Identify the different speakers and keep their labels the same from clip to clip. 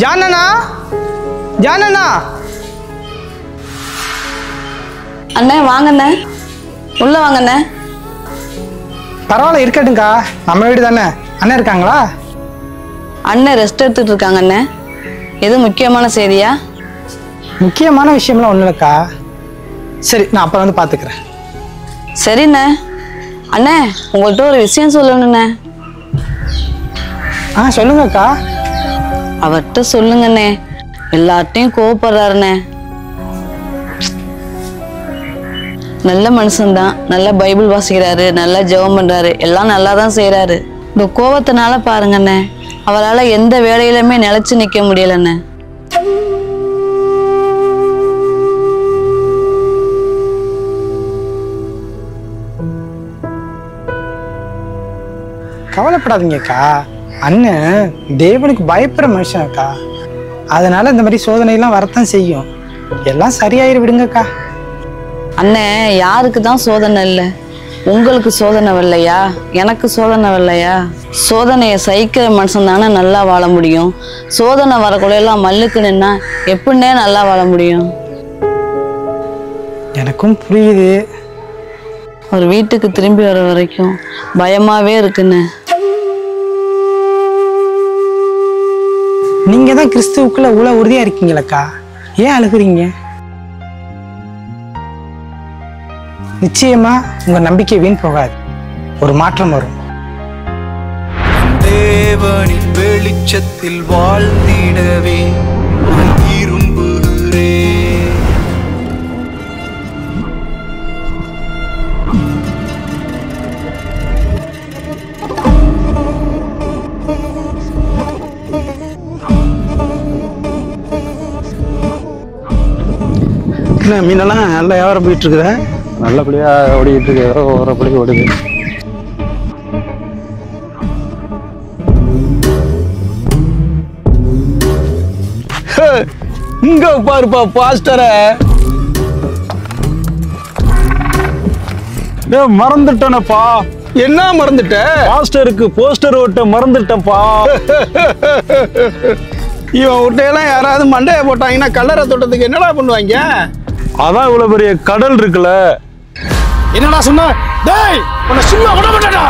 Speaker 1: ஜானண்ணா ஜானண்ணா
Speaker 2: அண்ணே வாங்கண்ணே உள்ள வாங்கண்ணே
Speaker 1: பரவாயில்ல இருக்கட்டும்க்கா நம்ம வீடு தானே அண்ணன் இருக்காங்களா
Speaker 2: அண்ணன் ரெஸ்ட் எடுத்துட்டு இருக்காங்க அண்ணே எது முக்கியமான செய்தியா
Speaker 1: முக்கியமான விஷயம்லாம் ஒன்றும் இல்லைக்கா சரி நான் அப்புறம் வந்து பார்த்துக்கிறேன்
Speaker 2: சரிண்ணே அண்ணே உங்கள்கிட்ட ஒரு விஷயம் சொல்லணுண்ணே
Speaker 1: ஆ சொல்லுங்கக்கா
Speaker 2: அவர்கிட்ட சொல்லுங்கண்ணே எல்லார்ட்டையும் கோவப்படுறாருண்ணே நல்ல மனுஷன்தான் நல்லா பைபிள் வாசிக்கிறாரு நல்லா ஜெபம் பண்றாரு எல்லாம் நல்லா தான் செய்றாரு இந்த கோவத்தினால பாருங்கண்ணே அவரால் எந்த வேலையிலுமே நிலைச்சு நிக்க முடியலண்ணே
Speaker 1: கவலைப்படாதீங்கக்கா அண்ணன் தேவனுக்கு பயப்படுற மனுஷன் அக்கா அதனால இந்த மாதிரி சோதனையெல்லாம் வரத்தான் செய்யும் எல்லாம் சரியாயிரு விடுங்கக்கா
Speaker 2: அண்ணே யாருக்கு தான் சோதனை இல்லை உங்களுக்கு சோதனை வரலையா எனக்கு சோதனை வரலையா சோதனையை சகிக்கிற மனுஷன் தானே நல்லா வாழ முடியும் சோதனை வரக்குள்ளையெல்லாம் மல்லுக்கு நின்னா எப்படின்னே நல்லா வாழ முடியும்
Speaker 1: எனக்கும் புரியுது
Speaker 2: ஒரு வீட்டுக்கு திரும்பி வர வரைக்கும் பயமாவே இருக்குண்ணே
Speaker 1: நீங்க தான் கிறிஸ்துவுக்குள்ள இவ்வளவு உறுதியா இருக்கீங்களக்கா ஏன் அழுகுறீங்க நிச்சயமா உங்க நம்பிக்கை வீண் போகாது ஒரு மாற்றம் வரும்
Speaker 3: தேவனின் வெளிச்சத்தில் வாழ்ந்திடவே நான் விரும்புகிறேன்
Speaker 4: என்ன மீனெல்லாம் நல்லா வியாபாரம் போயிட்டு இருக்குதா
Speaker 5: நல்லபடியா ஓடிக்கிட்டு இருக்கு ஏதோ ஓரப்படி ஓடுது
Speaker 4: இங்க பாருப்பா பாஸ்டர
Speaker 5: மறந்துட்டேனப்பா
Speaker 4: என்ன மறந்துட்ட
Speaker 5: பாஸ்டருக்கு போஸ்டர் ஓட்ட மறந்துட்டேன்ப்பா
Speaker 4: இவன் விட்டையெல்லாம் யாராவது மண்டைய போட்டாங்கன்னா கல்லறை தோட்டத்துக்கு என்னடா பண்ணுவாங்க
Speaker 5: அதான் இவ்வளவு பெரிய கடல் இருக்குல்ல
Speaker 4: என்னடா சொன்ன டேய் உன்னை சும்மா விட மாட்டேடா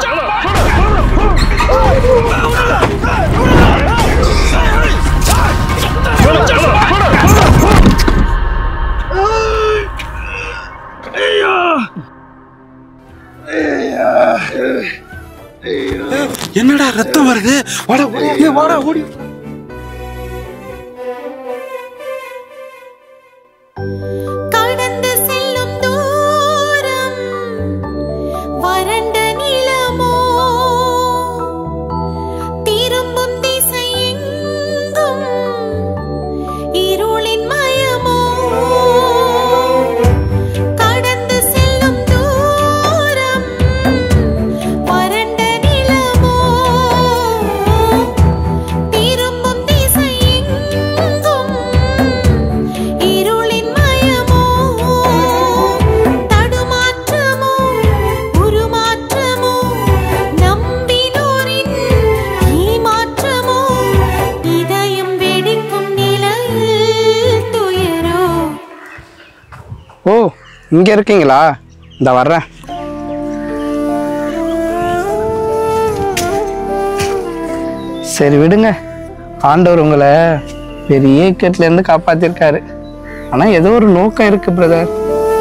Speaker 4: என்னடா ரத்தம் வருது வாடா ஓடி ஏய், வாடா ஓடி
Speaker 6: கடந்து செல்லும் தூரம் வறண்ட நிலமோ திரும்பும் திசை எங்கும் இருளின் மயமோ கடந்து செல்லும் தூரம் வறண்ட நிலமோ திரும்பும் திசை எங்கும் இருளின் மயமோ தடுமாற்றமோ உருமாற்றமோ நம்பினோரின் ஏமாற்றமோ இதயம் வெடிக்கும் நிலையில் துயரோ
Speaker 1: ஓ இங்க இருக்கீங்களா இந்த வர்றேன் சரி விடுங்க ஆண்டவர் உங்களை பெரிய இக்கட்ல இருந்து காப்பாத்திருக்காரு ஆனா ஏதோ ஒரு நோக்கம் இருக்கு பிரதர்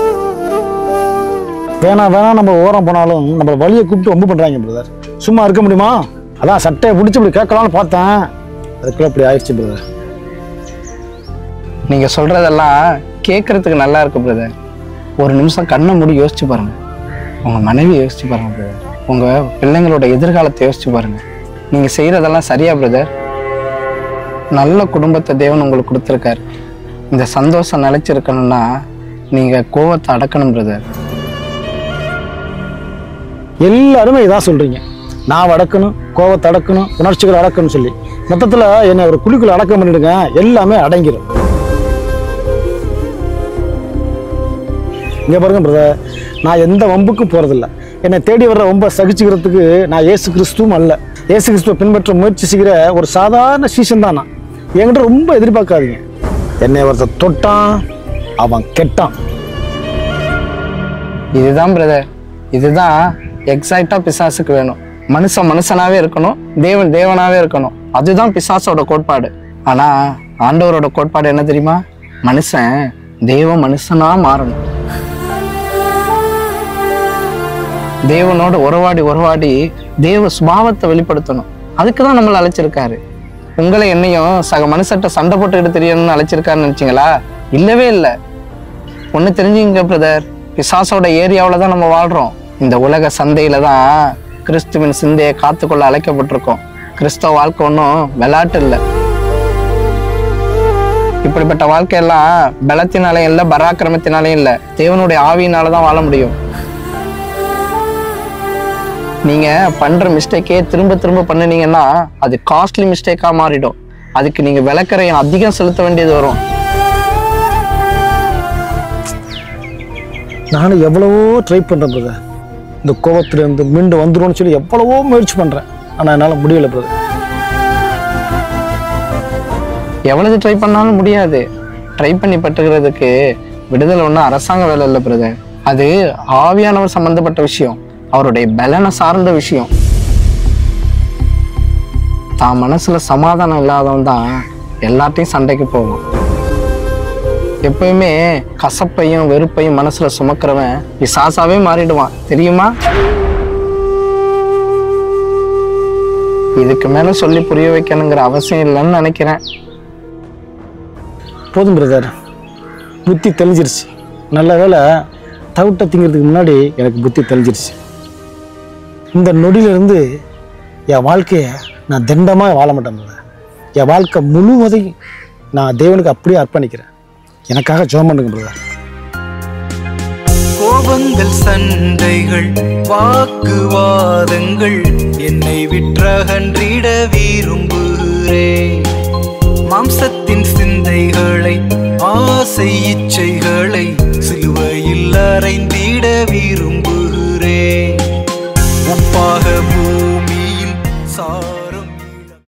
Speaker 7: வேணா வேணா நம்ம ஓரம் போனாலும் நம்ம வழியை கூப்பிட்டு ரொம்ப பண்றாங்க பிரதர் சும்மா இருக்க முடியுமா அதான் சட்டையை பிடிச்சி இப்படி கேட்கலாம்னு பார்த்தேன் அதுக்குள்ள இப்படி ஆயிடுச்சு பிரதர்
Speaker 1: நீங்க சொல்றதெல்லாம் கேட்கறதுக்கு நல்லா இருக்கு பிரதர் ஒரு நிமிஷம் கண்ணை மூடி யோசிச்சு பாருங்க உங்க மனைவி யோசிச்சு பாருங்க பிரதர் உங்க பிள்ளைங்களோட எதிர்காலத்தை யோசிச்சு பாருங்க நீங்க செய்யறதெல்லாம் சரியா பிரதர் நல்ல குடும்பத்தை தேவன் உங்களுக்கு கொடுத்துருக்காரு இந்த சந்தோஷம் நிலைச்சிருக்கணும்னா நீங்க கோவத்தை அடக்கணும் பிரதர்
Speaker 7: எல்லாருமே இதான் சொல்றீங்க நான் அடக்கணும் கோவத்தை அடக்கணும் உணர்ச்சிகளை அடக்கணும்னு சொல்லி மொத்தத்தில் என்னை ஒரு குழிக்குள்ள அடக்கம் பண்ணிடுங்க எல்லாமே அடங்கிடும் இங்கே பாருங்க பிரதர் நான் எந்த வம்புக்கும் போகிறதில்ல என்னை தேடி வர்ற வம்பை சகிச்சுக்கிறதுக்கு நான் ஏசு கிறிஸ்துவும் அல்ல ஏசு கிறிஸ்துவை பின்பற்ற முயற்சி செய்கிற ஒரு சாதாரண சீசன் தான் நான் என்கிட்ட ரொம்ப எதிர்பார்க்காதீங்க என்னை ஒருத்தர் தொட்டான் அவன் கெட்டான்
Speaker 1: இதுதான் பிரதர் இதுதான் எக்ஸாக்டா பிசாசுக்கு வேணும் மனுஷன் மனுஷனாவே இருக்கணும் தேவன் தேவனாவே இருக்கணும் அதுதான் பிசாசோட கோட்பாடு ஆனா ஆண்டவரோட கோட்பாடு என்ன தெரியுமா மனுஷன் தேவ மனுஷனா மாறணும் தேவனோட உறவாடி உறவாடி தேவ சுபாவத்தை வெளிப்படுத்தணும் அதுக்கு தான் நம்மளை அழைச்சிருக்காரு உங்களை என்னையும் சக மனுஷர்கிட்ட சண்டை போட்டுக்கிட்டு தெரியணும்னு அழைச்சிருக்காருன்னு நினைச்சீங்களா இல்லவே இல்லை ஒன்று தெரிஞ்சுங்க பிரதர் பிசாசோட ஏரியாவில் தான் நம்ம வாழ்கிறோம் இந்த உலக சந்தையில தான் கிறிஸ்துவின் சிந்தையை காத்துக்கொள்ள அழைக்கப்பட்டிருக்கோம் கிறிஸ்தவ வாழ்க்கை ஒன்றும் விளையாட்டு இல்லை இப்படிப்பட்ட வாழ்க்கையெல்லாம் பலத்தினாலையும் இல்லை பராக்கிரமத்தினாலையும் இல்லை தேவனுடைய ஆவியினால தான் வாழ முடியும் நீங்க பண்ற மிஸ்டேக்கே திரும்ப திரும்ப பண்ணுனீங்கன்னா அது காஸ்ட்லி மிஸ்டேக்கா மாறிடும் அதுக்கு நீங்க விளக்கறையும் அதிகம் செலுத்த வேண்டியது வரும்
Speaker 7: நானும் எவ்வளவோ ட்ரை பண்ணுறேன் பிரதர் இந்த கோவத்திலேருந்து மீண்டு வந்துரும்னு சொல்லி எவ்வளவோ முயற்சி பண்ணுறேன் ஆனால் என்னால் முடியல பிரதர்
Speaker 1: எவ்வளவு ட்ரை பண்ணாலும் முடியாது ட்ரை பண்ணி பட்டுக்கிறதுக்கு விடுதலை ஒன்றும் அரசாங்க வேலை இல்லை பிரதர் அது ஆவியானவர் சம்பந்தப்பட்ட விஷயம் அவருடைய பலனை சார்ந்த விஷயம் தான் மனசுல சமாதானம் இல்லாதவன் தான் எல்லாத்தையும் சண்டைக்கு போவான் எப்பயுமே கசப்பையும் வெறுப்பையும் மனசுல சுமக்கிறவன் பிசாசாவே மாறிடுவான் தெரியுமா இதுக்கு மேல சொல்லி புரிய வைக்கணுங்கிற அவசியம் இல்லைன்னு நினைக்கிறேன்
Speaker 7: போதும் பிரதர் புத்தி தெளிஞ்சிருச்சு நல்ல வேளை தவிட்ட திங்கிறதுக்கு முன்னாடி எனக்கு புத்தி தெளிஞ்சிருச்சு இந்த நொடியிலிருந்து என் வாழ்க்கையை நான் தண்டமாக வாழ மாட்டேன் பிரதர் என் வாழ்க்கை முழுவதையும் நான் தேவனுக்கு அப்படியே அர்ப்பணிக்கிறேன் எனக்காக ஜெபம் பண்ணுங்க பிரதர்
Speaker 3: கோபங்கள் சண்டைகள் வாக்குவாதங்கள் என்னை விற்றகன்றிட விரும்புகிறேன் மாம்சத்தின் சிந்தைகளை ஆசை இச்சைகளை சிலுவையில் அறைந்திட விரும்புகிறேன்